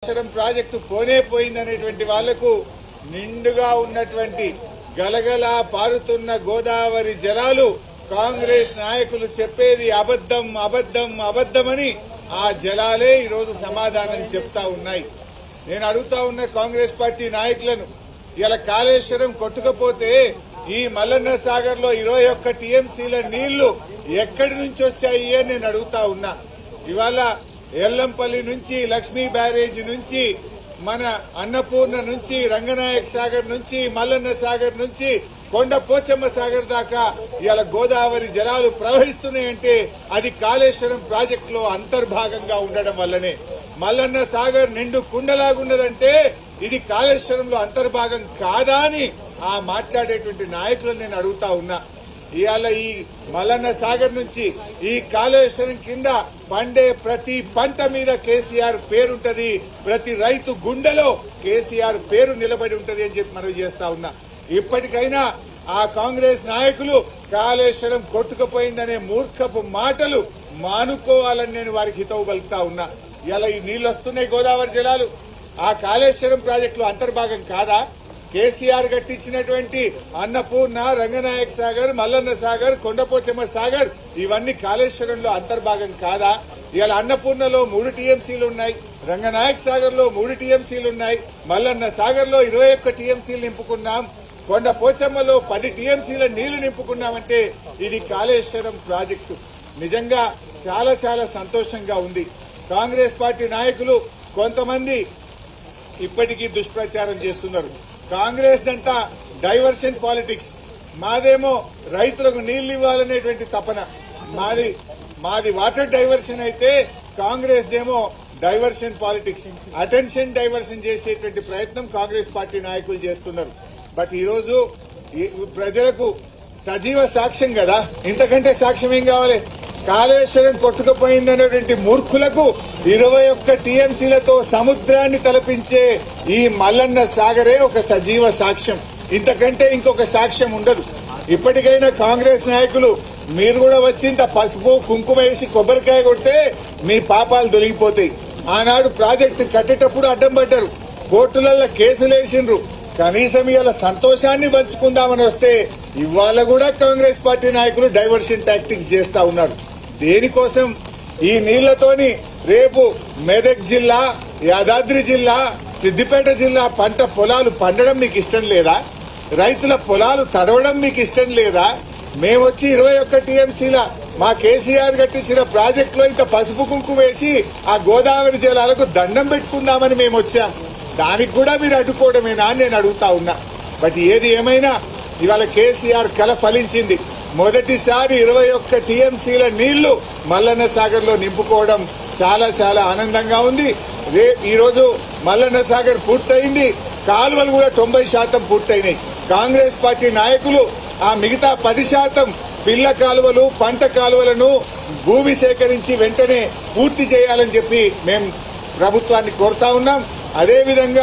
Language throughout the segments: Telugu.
కాళేశ్వరం ప్రాజెక్టు పోనే పోయిందనేటువంటి వాళ్లకు నిండుగా ఉన్నటువంటి గలగల పారుతున్న గోదావరి జలాలు కాంగ్రెస్ నాయకులు చెప్పేది అబద్దం అబద్దం అబద్దమని ఆ జలాలే ఈరోజు సమాధానం చెప్తా ఉన్నాయి నేను అడుగుతా ఉన్న కాంగ్రెస్ పార్టీ నాయకులను ఇలా కాళేశ్వరం కొట్టుకపోతే ఈ మల్లన్న సాగర్ లో ఇరవై ఒక్క టీఎంసీల నీళ్లు ఎక్కడి నుంచి వచ్చాయి అని నేను అడుగుతా ఉన్నా ఇవాళ ఎల్లంపల్లి నుంచి లక్ష్మీ బ్యారేజీ నుంచి మన అన్నపూర్ణ నుంచి రంగనాయక్ సాగర్ నుంచి మల్లన్న సాగర్ నుంచి కొండ పోచమ్మ సాగర్ దాకా ఇవాళ గోదావరి జలాలు ప్రవహిస్తున్నాయంటే అది కాళేశ్వరం ప్రాజెక్టులో అంతర్భాగంగా ఉండడం వల్లనే మల్లన్న సాగర్ నిండు కుండలాగున్నదంటే ఇది కాళేశ్వరంలో అంతర్భాగం కాదా అని ఆ మాట్లాడేటువంటి నాయకులను నేను అడుగుతా ఉన్నా ఇవాళ ఈ మల్లన్న సాగర్ నుంచి ఈ కాళేశ్వరం కింద పండే ప్రతి పంట మీద కేసీఆర్ పేరుంటది ప్రతి రైతు గుండెలో కేసీఆర్ పేరు నిలబడి ఉంటది అని చెప్పి మనవి చేస్తా ఉన్నా ఇప్పటికైనా ఆ కాంగ్రెస్ నాయకులు కాళేశ్వరం కొట్టుకుపోయిందనే మూర్ఖపు మాటలు మానుకోవాలని నేను వారికి హితవు పలుకుతా ఉన్నా ఇలా ఈ నీళ్లు వస్తున్నాయి గోదావరి జలాలు ఆ కాళేశ్వరం ప్రాజెక్టులో అంతర్భాగం కాదా కేసీఆర్ కట్టించినటువంటి అన్నపూర్ణ రంగనాయక సాగర్ మల్లన్న సాగర్ కొండపోచమ్మ సాగర్ ఇవన్నీ కాళేశ్వరంలో అంతర్భాగం కాదా ఇవాళ అన్నపూర్ణలో మూడు టీఎంసీలు ఉన్నాయి రంగనాయక సాగర్ లో మూడు టీఎంసీలు ఉన్నాయి మల్లన్న సాగర్ లో ఇరవై ఒక్క టీఎంసీలు నింపుకున్నాం కొండ పోచమ్మలో పది టీఎంసీల నీళ్లు నింపుకున్నామంటే ఇది కాళేశ్వరం ప్రాజెక్టు నిజంగా చాలా చాలా సంతోషంగా ఉంది కాంగ్రెస్ పార్టీ నాయకులు కొంతమంది ఇప్పటికీ దుష్ప్రచారం చేస్తున్నారు కాంగ్రెస్ దంతా డైవర్షన్ పాలిటిక్స్ మాదేమో రైతులకు నీళ్లు ఇవ్వాలనేటువంటి తపన మాది మాది వాటర్ డైవర్షన్ అయితే కాంగ్రెస్ దేమో డైవర్షన్ పాలిటిక్స్ అటెన్షన్ డైవర్షన్ చేసేటువంటి ప్రయత్నం కాంగ్రెస్ పార్టీ నాయకులు చేస్తున్నారు బట్ ఈ రోజు ఈ ప్రజలకు సజీవ సాక్ష్యం కదా ఇంతకంటే సాక్ష్యం ఏం కావాలి కాళేశ్వరం కొట్టుకుపోయిందనేటువంటి మూర్ఖులకు ఇరవై ఒక్క టీఎంసీలతో సముద్రాన్ని తలపించే ఈ మల్లన్న సాగరే ఒక సజీవ సాక్ష్యం ఇంతకంటే ఇంకొక సాక్ష్యం ఉండదు ఇప్పటికైనా కాంగ్రెస్ నాయకులు మీరు కూడా వచ్చి ఇంత పసుపు కుంకుమ వేసి కొబ్బరికాయ కొడితే మీ పాపాలు తొలగిపోతాయి ఆనాడు ప్రాజెక్టు కట్టేటప్పుడు అడ్డం పడ్డారు కోర్టులలో కేసులు వేసిండ్రు కనీసం ఇవాళ సంతోషాన్ని పంచుకుందామని వస్తే ఇవాళ కూడా కాంగ్రెస్ పార్టీ నాయకులు డైవర్షన్ టాక్టిక్స్ చేస్తా ఉన్నారు దేనికోసం ఈ నీళ్లతోని రేపు మెదక్ జిల్లా యాదాద్రి జిల్లా సిద్దిపేట జిల్లా పంట పొలాలు పండడం మీకు ఇష్టం లేదా రైతుల పొలాలు తడవడం మీకు ఇష్టం లేదా మేమొచ్చి ఇరవై ఒక్క టీఎంసీల మా కేసీఆర్ కట్టించిన ప్రాజెక్ట్ లో ఇంత పసుపు కుంకు వేసి ఆ గోదావరి జలాలకు దండం పెట్టుకుందామని మేము వచ్చాం దానికి కూడా మీరు అడ్డుకోవడమేనా అని నేను అడుగుతా ఉన్నా బట్ ఏది ఏమైనా ఇవాళ కేసీఆర్ కల ఫలించింది మొదటిసారి ఇరవై ఒక్క టీఎంసీల నీళ్లు మల్లన్న సాగర్ లో నింపుకోవడం చాలా చాలా ఆనందంగా ఉంది రే ఈ రోజు మల్లన్న సాగర్ పూర్తయింది కాలువలు కూడా తొంభై శాతం పూర్తయినాయి కాంగ్రెస్ పార్టీ నాయకులు ఆ మిగతా పది శాతం పిల్ల కాలువలు పంట కాలువలను భూమి సేకరించి వెంటనే పూర్తి చేయాలని చెప్పి మేము ప్రభుత్వాన్ని కోరుతా ఉన్నాం అదేవిధంగా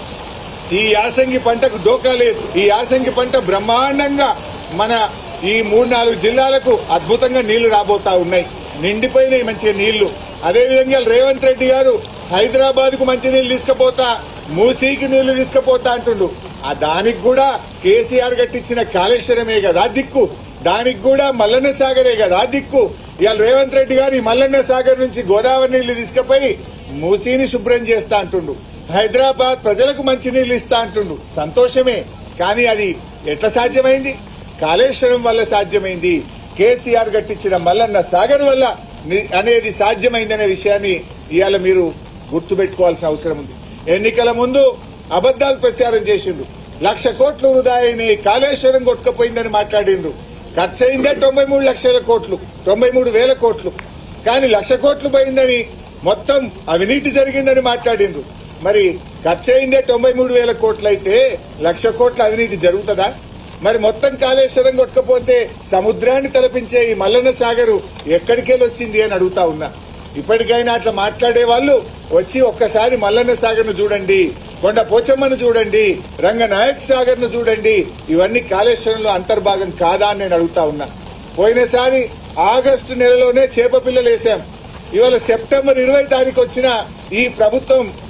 ఈ యాసంగి పంటకు డోకా లేదు ఈ యాసంగి పంట బ్రహ్మాండంగా మన ఈ మూడు నాలుగు జిల్లాలకు అద్భుతంగా నీళ్లు రాబోతా ఉన్నాయి నిండిపోయినాయి మంచిగా నీళ్లు అదేవిధంగా రేవంత్ రెడ్డి గారు హైదరాబాద్ కు మంచి నీళ్లు తీసుకుపోతా మూసీకి నీళ్లు తీసుకుపోతా అంటుండు ఆ దానికి కూడా కేసీఆర్ కట్టించిన కాళేశ్వరమే కదా దిక్కు దానికి కూడా మల్లన్న సాగరే కదా దిక్కు ఇవాళ రేవంత్ రెడ్డి గారు ఈ మల్లన్న సాగర్ నుంచి గోదావరి నీళ్లు తీసుకుపోయి మూసీని శుభ్రం చేస్తా అంటుండు హైదరాబాద్ ప్రజలకు మంచి నీళ్లు ఇస్తా అంటుండు సంతోషమే కానీ అది ఎట్లా సాధ్యమైంది కాళేశ్వరం వల్ల సాధ్యమైంది కేసీఆర్ కట్టించిన మల్లన్న సాగర్ వల్ల ని- అనేది సాధ్యమైందనే విషయాన్ని ఇవాళ మీరు గుర్తుపెట్టుకోవాల్సిన అవసరం ఉంది ఎన్నికల ముందు అబద్దాలు ప్రచారం చేసిండ్రు లక్ష కోట్లు వృధా అయినాయి కాళేశ్వరం కొట్టుకుపోయిందని మాట్లాడిండ్రు ఖర్చు అయిందే తొంభై మూడు లక్షల కోట్లు తొంభై మూడు వేల కోట్లు కానీ లక్ష కోట్లు పోయిందని మొత్తం అవినీతి జరిగిందని మాట్లాడిండ్రు మరి ఖర్చు అయిందే తొంభై మూడు వేల కోట్లు అయితే లక్ష కోట్ల అవినీతి జరుగుతుందా మరి మొత్తం కాళేశ్వరం కొట్టుకపోతే సముద్రాన్ని తలపించే ఈ మల్లన్న సాగరు ఎక్కడికెళ్ళి వచ్చింది అని అడుగుతా ఉన్నా ఇప్పటికైనా అట్లా మాట్లాడే వాళ్ళు వచ్చి ఒక్కసారి మల్లన్న సాగర్ ను చూడండి కొండ పోచమ్మను చూడండి రంగనాయక్ సాగర్ ను చూడండి ఇవన్నీ కాళేశ్వరంలో అంతర్భాగం కాదా అని నేను అడుగుతా ఉన్నా పోయినసారి ఆగస్టు నెలలోనే చేప పిల్లలు వేసాం ఇవాళ సెప్టెంబర్ ఇరవై తారీఖు వచ్చిన ఈ ప్రభుత్వం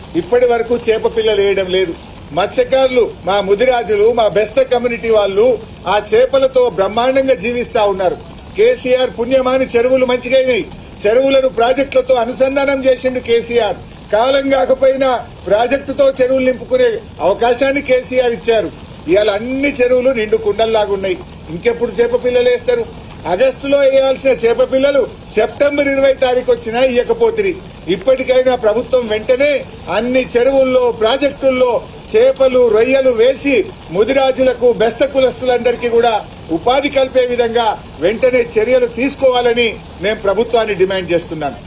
ఇప్పటి వరకు చేప పిల్లలు వేయడం లేదు మత్స్యకారులు మా ముదిరాజులు మా బెస్త కమ్యూనిటీ వాళ్ళు ఆ చేపలతో బ్రహ్మాండంగా జీవిస్తా ఉన్నారు కేసీఆర్ పుణ్యమాని చెరువులు మంచిగైనాయి చెరువులను ప్రాజెక్టులతో అనుసంధానం చేసిండు కేసీఆర్ కాలం కాకపోయినా ప్రాజెక్టుతో చెరువులు నింపుకునే అవకాశాన్ని కేసీఆర్ ఇచ్చారు ఇవాళ అన్ని చెరువులు నిండు కుండల్లాగున్నాయి ఇంకెప్పుడు చేప పిల్లలు వేస్తారు ఆగస్టులో వేయాల్సిన చేప పిల్లలు సెప్టెంబర్ ఇరవై తారీఖు వచ్చినా ఇయ్యకపోతుంది ఇప్పటికైనా ప్రభుత్వం వెంటనే అన్ని చెరువుల్లో ప్రాజెక్టుల్లో చేపలు రొయ్యలు వేసి ముదిరాజులకు బెస్త కులస్తులందరికీ కూడా ఉపాధి కల్పే విధంగా వెంటనే చర్యలు తీసుకోవాలని నేను ప్రభుత్వాన్ని డిమాండ్ చేస్తున్నాను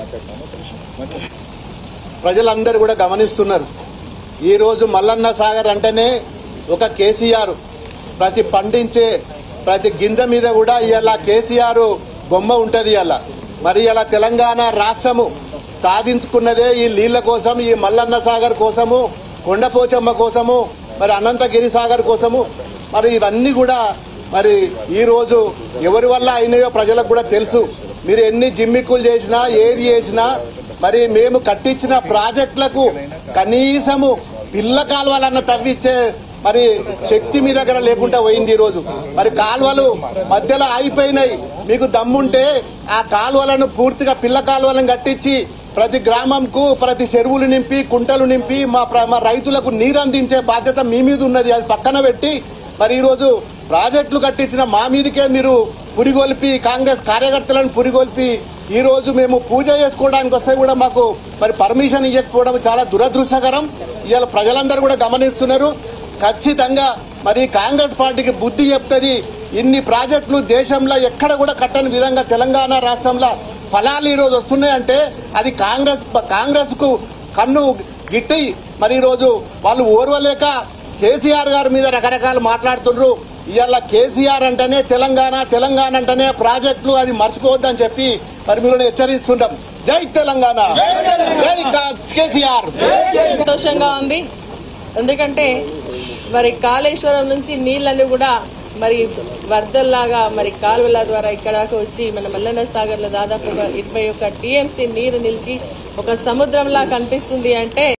ప్రజలందరూ కూడా గమనిస్తున్నారు ఈ రోజు మల్లన్న సాగర్ అంటేనే ఒక కేసీఆర్ ప్రతి పండించే ప్రతి గింజ మీద కూడా ఇలా కేసీఆర్ బొమ్మ ఉంటది ఇలా మరి ఇలా తెలంగాణ రాష్ట్రము సాధించుకున్నదే ఈ నీళ్ల కోసం ఈ మల్లన్న సాగర్ కోసము కొండపోచమ్మ కోసము మరి అనంతగిరి సాగర్ కోసము మరి ఇవన్నీ కూడా మరి ఈ రోజు ఎవరి వల్ల అయినాయో ప్రజలకు కూడా తెలుసు మీరు ఎన్ని జిమ్మిక్కులు చేసినా ఏది చేసినా మరి మేము కట్టించిన ప్రాజెక్టులకు కనీసము పిల్ల కాలువలన్న తవ్విచ్చే మరి శక్తి మీ దగ్గర లేకుండా పోయింది ఈ రోజు మరి కాలువలు మధ్యలో ఆగిపోయినాయి మీకు దమ్ముంటే ఆ కాలువలను పూర్తిగా పిల్ల కాలువలను కట్టించి ప్రతి గ్రామంకు ప్రతి చెరువులు నింపి కుంటలు నింపి మా ప్ర- మా రైతులకు నీరు అందించే బాధ్యత మీ మీద ఉన్నది అది పక్కన పెట్టి మరి ఈ రోజు ప్రాజెక్టులు కట్టించిన మా మీదకే మీరు పురిగొల్పి కాంగ్రెస్ కార్యకర్తలను పురిగొల్పి ఈ రోజు మేము పూజ చేసుకోవడానికి వస్తే కూడా మాకు మరి పర్మిషన్ ఇవ్వకపోవడం చాలా దురదృష్టకరం ఇవాళ ప్రజలందరూ కూడా గమనిస్తున్నారు ఖచ్చితంగా మరి కాంగ్రెస్ పార్టీకి బుద్ధి చెప్తుంది ఇన్ని ప్రాజెక్టులు దేశంలో ఎక్కడ కూడా కట్టని విధంగా తెలంగాణ రాష్ట్రంలో ఫలాలు ఈ రోజు వస్తున్నాయంటే అది కాంగ్రెస్ కాంగ్రెస్ కు కన్ను గిట్టి మరి ఈ రోజు వాళ్ళు ఓర్వలేక కేసీఆర్ గారి మీద రకరకాలు మాట్లాడుతుండ్రు ఇవాళ కేసీఆర్ అంటేనే తెలంగాణ తెలంగాణ అంటేనే ప్రాజెక్టులు అది మర్చిపోవద్దని చెప్పి మరి మీరు హెచ్చరిస్తుంటాం జై తెలంగాణ జై కా- కేసీఆర్ సంతోషంగా ఉంది ఎందుకంటే మరి కాళేశ్వరం నుంచి నీళ్ళని కూడా మరి వరదల్లాగా మరి కాలువల ద్వారా ఇక్కడ దాకా వచ్చి మన మల్లన్న సాగర్ లో దాదాపు ఒక ఇరవై ఒక్క టీఎంసీ నీరు నిలిచి ఒక సముద్రంలా కనిపిస్తుంది అంటే